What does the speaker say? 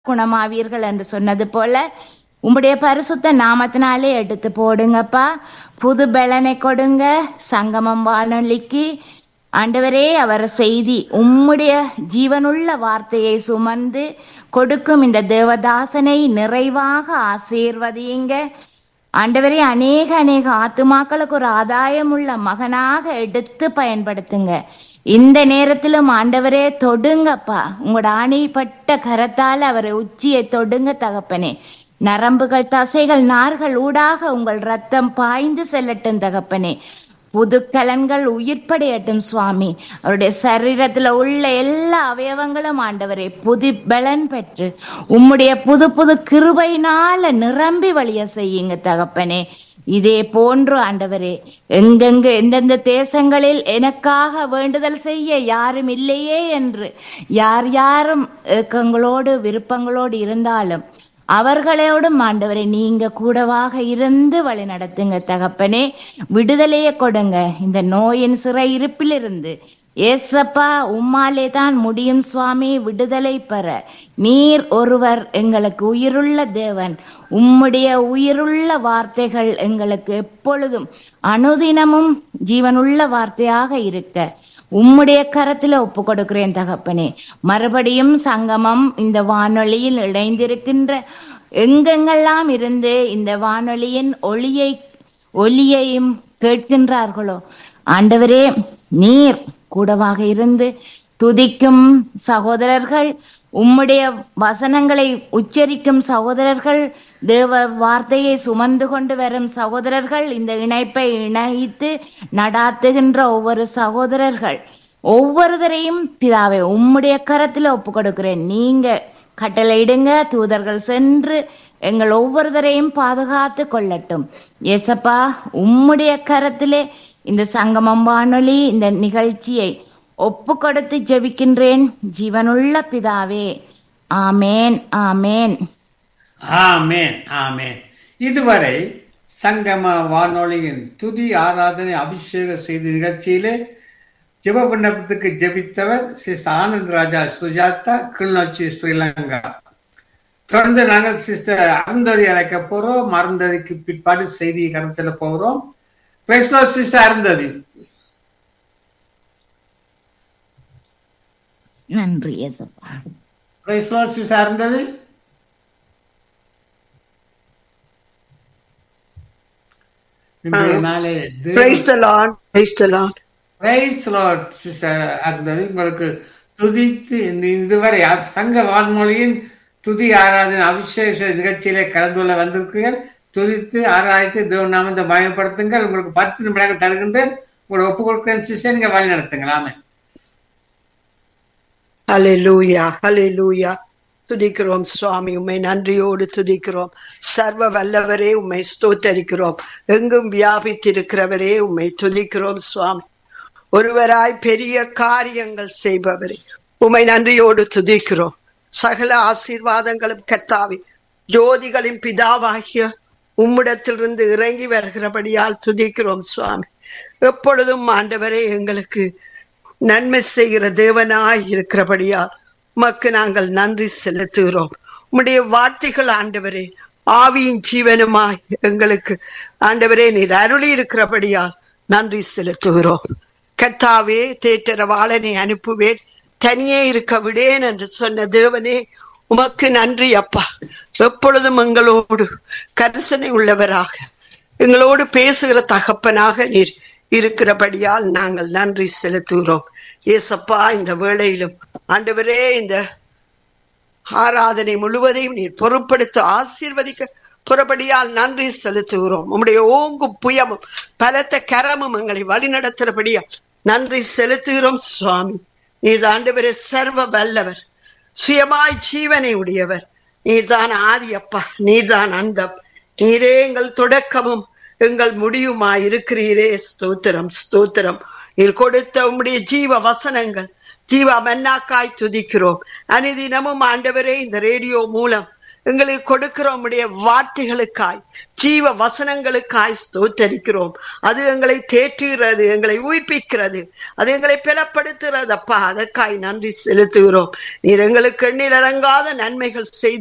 குணமாவீர்கள் என்று சொன்னது போல உம்முடைய பரிசுத்த நாமத்தினாலே எடுத்து போடுங்கப்பா புது பலனை கொடுங்க சங்கமம் வானொலிக்கு ஆண்டவரே அவர் செய்தி உம்முடைய ஜீவனுள்ள வார்த்தையை சுமந்து கொடுக்கும் இந்த தேவதாசனை நிறைவாக ஆசீர்வதியுங்க ஆண்டவரே அநேக அநேக ஆத்துமாக்களுக்கு ஒரு ஆதாயமுள்ள மகனாக எடுத்து பயன்படுத்துங்க இந்த நேரத்திலும் ஆண்டவரே தொடுங்கப்பா உங்களோட ஆணைப்பட்ட கரத்தால் அவரை உச்சியை தொடுங்க தகப்பனே நரம்புகள் தசைகள் நார்கள் ஊடாக உங்கள் ரத்தம் பாய்ந்து செல்லட்டும் தகப்பனே புதுக்கலன்கள் உயிர்ப்படையட்டும் சுவாமி அவருடைய சரீரத்துல உள்ள எல்லா அவயவங்களும் ஆண்டவரே புது பலன் பெற்று உம்முடைய புது புது கிருபையினால நிரம்பி வழிய செய்யுங்க தகப்பனே இதே போன்று ஆண்டவரே எங்கெங்கு எந்தெந்த தேசங்களில் எனக்காக வேண்டுதல் செய்ய யாரும் இல்லையே என்று யார் யாரும் ஏக்கங்களோடு விருப்பங்களோடு இருந்தாலும் அவர்களோடும் ஆண்டவரை நீங்க கூடவாக இருந்து வழி நடத்துங்க தகப்பனே விடுதலையை கொடுங்க இந்த நோயின் சிறை இருப்பிலிருந்து ஏசப்பா உம்மாலே தான் முடியும் சுவாமி விடுதலை பெற நீர் ஒருவர் எங்களுக்கு உயிருள்ள தேவன் உம்முடைய உயிருள்ள வார்த்தைகள் எங்களுக்கு எப்பொழுதும் அனுதினமும் ஜீவனுள்ள வார்த்தையாக இருக்க உம்முடைய கரத்துல ஒப்பு கொடுக்கிறேன் தகப்பனே மறுபடியும் சங்கமம் இந்த வானொலியில் இணைந்திருக்கின்ற எங்கெங்கெல்லாம் இருந்து இந்த வானொலியின் ஒளியை ஒலியையும் கேட்கின்றார்களோ ஆண்டவரே நீர் கூடவாக இருந்து துதிக்கும் சகோதரர்கள் உம்முடைய வசனங்களை உச்சரிக்கும் சகோதரர்கள் தேவ வார்த்தையை சுமந்து கொண்டு வரும் சகோதரர்கள் இந்த இணைப்பை இணைத்து நடாத்துகின்ற ஒவ்வொரு சகோதரர்கள் ஒவ்வொருத்தரையும் பிதாவை உம்முடைய கரத்துல ஒப்பு கொடுக்கிறேன் நீங்க கட்டளையிடுங்க தூதர்கள் சென்று எங்கள் ஒவ்வொருத்தரையும் பாதுகாத்து கொள்ளட்டும் ஏசப்பா உம்முடைய கரத்திலே இந்த சங்கமம் வானொலி இந்த நிகழ்ச்சியை ஒப்பு கொடுத்து ஜெபிக்கின்றேன் ஜீவனுள்ள பிதாவே ஆமேன் ஆமேன் ஆமேன் ஆமேன் இதுவரை சங்கம வானொலியின் துதி ஆராதனை அபிஷேக செய்தி நிகழ்ச்சியிலே ஜெப விண்ணப்பத்துக்கு ஜெபித்தவர் சிஸ் ஆனந்த் ராஜா சுஜாதா கிளிநொச்சி ஸ்ரீலங்கா தொடர்ந்து நாங்கள் சிஸ்டர் அருந்ததி அழைக்க போறோம் அருந்ததிக்கு பிற்பாடு செய்தியை கடந்து செல்ல போகிறோம் பேசலோ சிஸ்டர் அருந்ததி நன்றி ஏசப்பா பேசலோ சிஸ்டர் அருந்ததி இன்றைய நாளே Praise the Lord. Praise the Lord. Praise lord sister இருந்தது உங்களுக்கு துதித்து இந்த இதுவரை அ- சங்க வான்மொழியின் துதி ஆராதனை அபிஷேக நிகழ்ச்சியிலே கலந்து கொள்ள வந்திருக்கிறீர்கள் துதித்து ஆராய்த்து தேவநாமத்தை பயன்படுத்துங்கள் உங்களுக்கு பத்து நிமிடங்கள் தருகின்றேன் உங்களை ஒப்பு கொடுக்கிறேன் சிஸ்டர் நீங்க வழி நடத்துங்கள் ஆமே Hallelujah. Hallelujah. துதிக்கிறோம் சுவாமி உம்மை நன்றியோடு துதிக்கிறோம் சர்வ வல்லவரே உம்மை ஸ்தோத்தரிக்கிறோம் எங்கும் வியாபித்திருக்கிறவரே உம்மை துதிக்கிறோம் சுவாமி ஒருவராய் பெரிய காரியங்கள் செய்பவரே உம்மை நன்றியோடு துதிக்கிறோம் சகல ஆசீர்வாதங்களும் கத்தாவி ஜோதிகளின் பிதாவாகிய உம்மிடத்திலிருந்து இறங்கி வருகிறபடியால் துதிக்கிறோம் சுவாமி எப்பொழுதும் ஆண்டவரே எங்களுக்கு நன்மை செய்கிற தேவனாய் இருக்கிறபடியால் உமக்கு நாங்கள் நன்றி செலுத்துகிறோம் உம்முடைய வார்த்தைகள் ஆண்டவரே ஆவியின் ஜீவனுமாய் எங்களுக்கு ஆண்டவரே நீர் அருளி இருக்கிறபடியால் நன்றி செலுத்துகிறோம் கர்த்தாவே தேற்றரவாளனை அனுப்புவேன் தனியே இருக்க விடேன் என்று சொன்ன தேவனே உமக்கு நன்றி அப்பா எப்பொழுதும் எங்களோடு கரிசனை உள்ளவராக எங்களோடு பேசுகிற தகப்பனாக நீர் இருக்கிறபடியால் நாங்கள் நன்றி செலுத்துகிறோம் ஏசப்பா இந்த வேளையிலும் ஆண்டவரே இந்த ஆராதனை முழுவதையும் நீர் பொறுப்படுத்த ஆசீர்வதிக்க புறப்படியால் நன்றி செலுத்துகிறோம் உம்முடைய ஓங்கும் புயமும் பலத்த கரமும் எங்களை வழிநடத்துறபடியா நன்றி செலுத்துகிறோம் சுவாமி நீர் ஆண்டவரே சர்வ வல்லவர் சுயமாய் ஜீவனை உடையவர் நீர்தான் ஆதி அப்பா நீர்தான் அந்தம் நீரே எங்கள் தொடக்கமும் எங்கள் முடியுமாய் இருக்கிறீரே ஸ்தோத்திரம் ஸ்தோத்திரம் நீர் கொடுத்த உம்முடைய ஜீவ வசனங்கள் ஜீவ மன்னாக்காய் துதிக்கிறோம் அனுதினமும் ஆண்டவரே இந்த ரேடியோ மூலம் எங்களுக்கு கொடுக்கிற உம்முடைய வார்த்தைகளுக்காய் ஜீவ வசனங்களுக்காய் ஸ்தோத்தரிக்கிறோம் அது எங்களை தேற்றுகிறது எங்களை உயிர்ப்பிக்கிறது அது எங்களை பிளப்படுத்துகிறது அப்பா அதற்காய் நன்றி செலுத்துகிறோம் நீர் எங்களுக்கு எண்ணில் இறங்காத நன்மைகள் செய்து